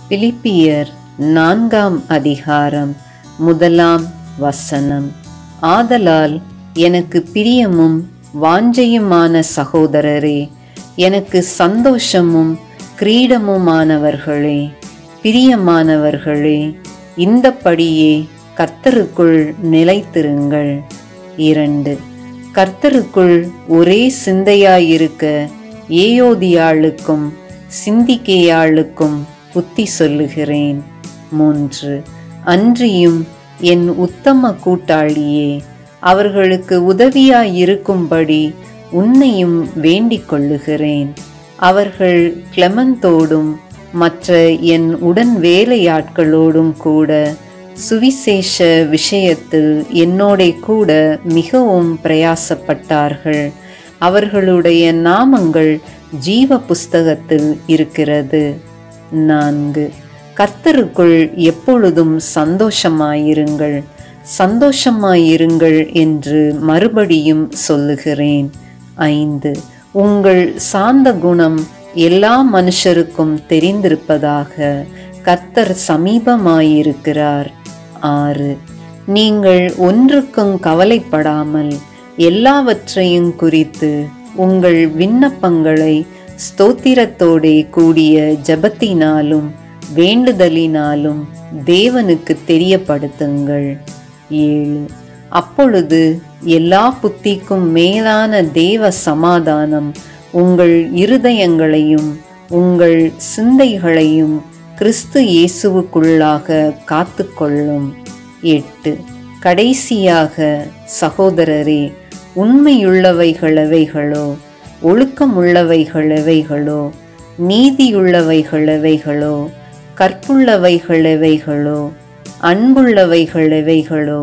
பிலிப்பியர் நான்காம் அதிகாரம் முதலாம் வசனம் ஆதலால் எனக்கு பிரியமும் வாஞ்சையுமான சகோதரரே எனக்கு சந்தோஷமும் கிரீடமுமானவர்களே பிரியமானவர்களே இந்தப்படியே கர்த்தருக்குள் நிலைத்திருங்கள் இரண்டு கர்த்தருக்குள் ஒரே சிந்தையாயிருக்க ஏயோதியாளுக்கும் சிந்திக்கேயாளுக்கும் புத்தி சொல்லுகிறேன் மூன்று அன்றியும் என் உத்தம கூட்டாளியே அவர்களுக்கு உதவியாயிருக்கும்படி உன்னையும் வேண்டிக் கொள்ளுகிறேன் அவர்கள் கிளமந்தோடும் மற்ற என் உடன் வேலையாட்களோடும் கூட சுவிசேஷ விஷயத்தில் என்னோட கூட மிகவும் பிரயாசப்பட்டார்கள் அவர்களுடைய நாமங்கள் ஜீவ புஸ்தகத்தில் இருக்கிறது நான்கு கர்த்தருக்குள் எப்பொழுதும் சந்தோஷமாயிருங்கள் சந்தோஷமாயிருங்கள் என்று மறுபடியும் சொல்லுகிறேன் ஐந்து உங்கள் சாந்த குணம் எல்லா மனுஷருக்கும் தெரிந்திருப்பதாக கர்த்தர் சமீபமாயிருக்கிறார் ஆறு நீங்கள் ஒன்றுக்கும் கவலைப்படாமல் எல்லாவற்றையும் குறித்து உங்கள் விண்ணப்பங்களை ஸ்தோத்திரத்தோடே கூடிய ஜபத்தினாலும் வேண்டுதலினாலும் தேவனுக்கு தெரியப்படுத்துங்கள் ஏழு அப்பொழுது எல்லா புத்திக்கும் மேலான தேவ சமாதானம் உங்கள் இருதயங்களையும் உங்கள் சிந்தைகளையும் கிறிஸ்து இயேசுவுக்குள்ளாக காத்துக்கொள்ளும் எட்டு கடைசியாக சகோதரரே உண்மையுள்ளவைகளவைகளோ ஒழுக்கமுள்ளவைகளவைகளோ நீதியுள்ளவைகளவைகளோ கற்புள்ளவைகளவைகளோ அன்புள்ளவைகளவைகளோ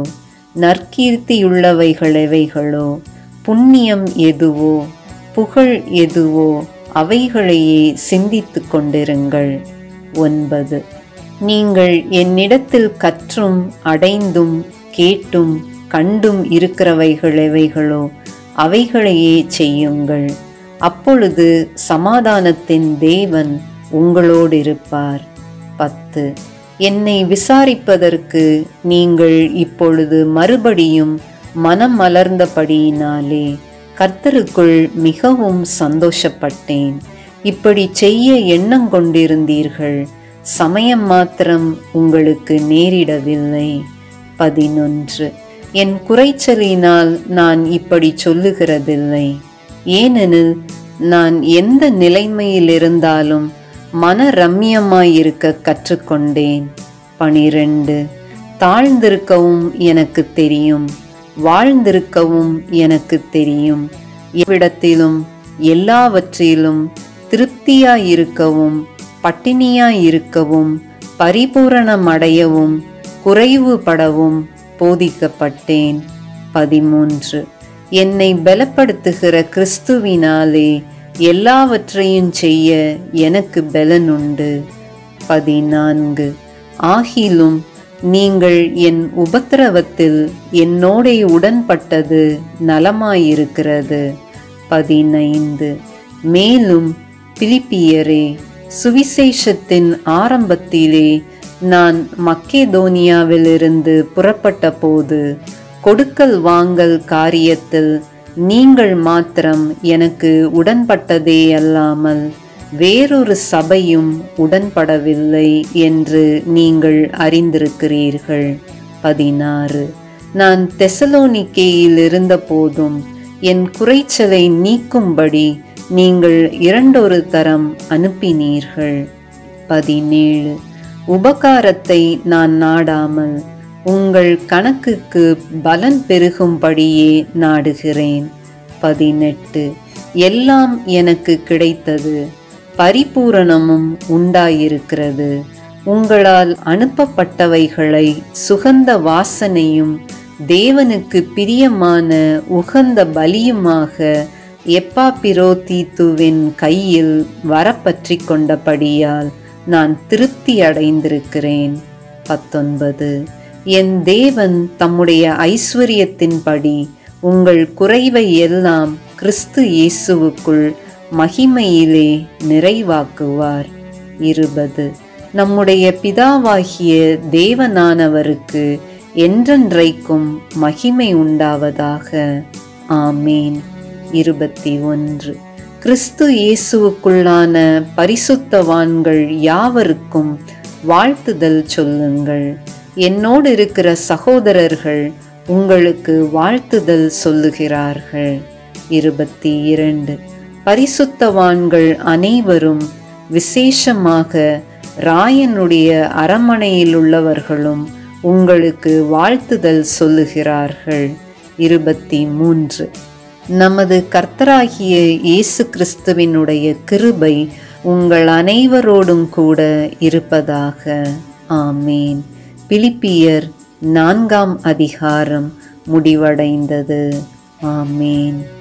நற்கீர்த்தியுள்ளவைகளவைகளோ புண்ணியம் எதுவோ புகழ் எதுவோ அவைகளையே சிந்தித்து கொண்டிருங்கள் ஒன்பது நீங்கள் என்னிடத்தில் கற்றும் அடைந்தும் கேட்டும் கண்டும் இருக்கிறவைகளவைகளோ அவைகளையே செய்யுங்கள் அப்பொழுது சமாதானத்தின் தேவன் உங்களோடு இருப்பார் பத்து என்னை விசாரிப்பதற்கு நீங்கள் இப்பொழுது மறுபடியும் மனம் மலர்ந்தபடியினாலே கர்த்தருக்குள் மிகவும் சந்தோஷப்பட்டேன் இப்படி செய்ய எண்ணம் கொண்டிருந்தீர்கள் சமயம் மாத்திரம் உங்களுக்கு நேரிடவில்லை பதினொன்று என் குறைச்சலினால் நான் இப்படி சொல்லுகிறதில்லை ஏனெனில் நான் எந்த நிலைமையில் இருந்தாலும் மன ரம்யமாயிருக்க கற்றுக்கொண்டேன் பனிரெண்டு தாழ்ந்திருக்கவும் எனக்கு தெரியும் வாழ்ந்திருக்கவும் எனக்கு தெரியும் எவ்விடத்திலும் எல்லாவற்றிலும் திருப்தியாயிருக்கவும் பட்டினியாயிருக்கவும் பரிபூரணமடையவும் குறைவுபடவும் போதிக்கப்பட்டேன் பதிமூன்று என்னை பலப்படுத்துகிற கிறிஸ்துவினாலே எல்லாவற்றையும் செய்ய எனக்கு பலனுண்டு பதினான்கு ஆகிலும் நீங்கள் என் உபத்திரவத்தில் என்னோடே உடன்பட்டது நலமாயிருக்கிறது பதினைந்து மேலும் பிலிப்பியரே சுவிசேஷத்தின் ஆரம்பத்திலே நான் மக்கேதோனியாவிலிருந்து புறப்பட்ட போது கொடுக்கல் வாங்கல் காரியத்தில் நீங்கள் மாத்திரம் எனக்கு உடன்பட்டதே அல்லாமல் வேறொரு சபையும் உடன்படவில்லை என்று நீங்கள் அறிந்திருக்கிறீர்கள் பதினாறு நான் தெசலோனிக்கேயில் இருந்தபோதும் என் குறைச்சலை நீக்கும்படி நீங்கள் இரண்டொரு தரம் அனுப்பினீர்கள் பதினேழு உபகாரத்தை நான் நாடாமல் உங்கள் கணக்குக்கு பலன் பெருகும்படியே நாடுகிறேன் பதினெட்டு எல்லாம் எனக்கு கிடைத்தது பரிபூரணமும் உண்டாயிருக்கிறது உங்களால் அனுப்பப்பட்டவைகளை சுகந்த வாசனையும் தேவனுக்கு பிரியமான உகந்த பலியுமாக எப்பாபிரோதீத்துவின் கையில் வரப்பற்றி கொண்டபடியால் நான் திருப்தி அடைந்திருக்கிறேன் பத்தொன்பது என் தேவன் தம்முடைய ஐஸ்வர்யத்தின்படி உங்கள் குறைவை எல்லாம் கிறிஸ்து இயேசுவுக்குள் மகிமையிலே நிறைவாக்குவார் இருபது நம்முடைய பிதாவாகிய தேவனானவருக்கு என்றென்றைக்கும் மகிமை உண்டாவதாக ஆமேன் இருபத்தி ஒன்று கிறிஸ்து இயேசுவுக்குள்ளான பரிசுத்தவான்கள் யாவருக்கும் வாழ்த்துதல் சொல்லுங்கள் என்னோடு இருக்கிற சகோதரர்கள் உங்களுக்கு வாழ்த்துதல் சொல்லுகிறார்கள் இருபத்தி இரண்டு பரிசுத்தவான்கள் அனைவரும் விசேஷமாக ராயனுடைய அரமனையில் உள்ளவர்களும் உங்களுக்கு வாழ்த்துதல் சொல்லுகிறார்கள் இருபத்தி மூன்று நமது கர்த்தராகிய இயேசு கிறிஸ்துவினுடைய கிருபை உங்கள் அனைவரோடும் கூட இருப்பதாக ஆமேன் பிலிப்பியர் நான்காம் அதிகாரம் முடிவடைந்தது ஆமேன்